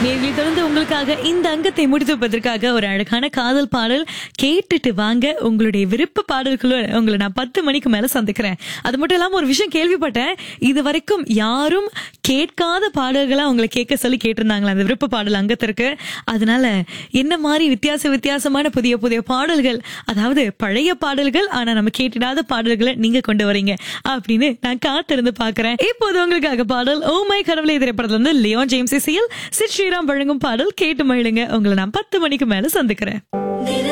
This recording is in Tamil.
நேர்களை தொடர்ந்து உங்களுக்காக இந்த அங்கத்தை முடித்து வைப்பதற்காக ஒரு அழகான காதல் பாடல் கேட்டுட்டு வாங்க உங்களுடைய விருப்ப பாடல்களோட உங்களை நான் பத்து மணிக்கு மேல சந்திக்கிறேன் அது மட்டும் இல்லாம ஒரு விஷயம் கேள்விப்பட்டேன் இது வரைக்கும் யாரும் கேட்காத பாடல்களா உங்களை கேட்க சொல்லி கேட்டிருந்தாங்களா அந்த விருப்ப பாடல் அங்கத்திற்கு அதனால என்ன மாதிரி வித்தியாச வித்தியாசமான புதிய புதிய பாடல்கள் அதாவது பழைய பாடல்கள் ஆனா நம்ம கேட்டிடாத பாடல்களை நீங்க கொண்டு வரீங்க அப்படின்னு நான் காத்திருந்து பாக்குறேன் இப்போது உங்களுக்காக பாடல் ஓ மை கடவுளை திரைப்படத்துல இருந்து லியோன் ஜேம்ஸ் இசையில் சித் ஸ்ரீராம் வழங்கும் பாடல் கேட்டு மகிழுங்க உங்களை நான் பத்து மணிக்கு மேல சந்திக்கிறேன்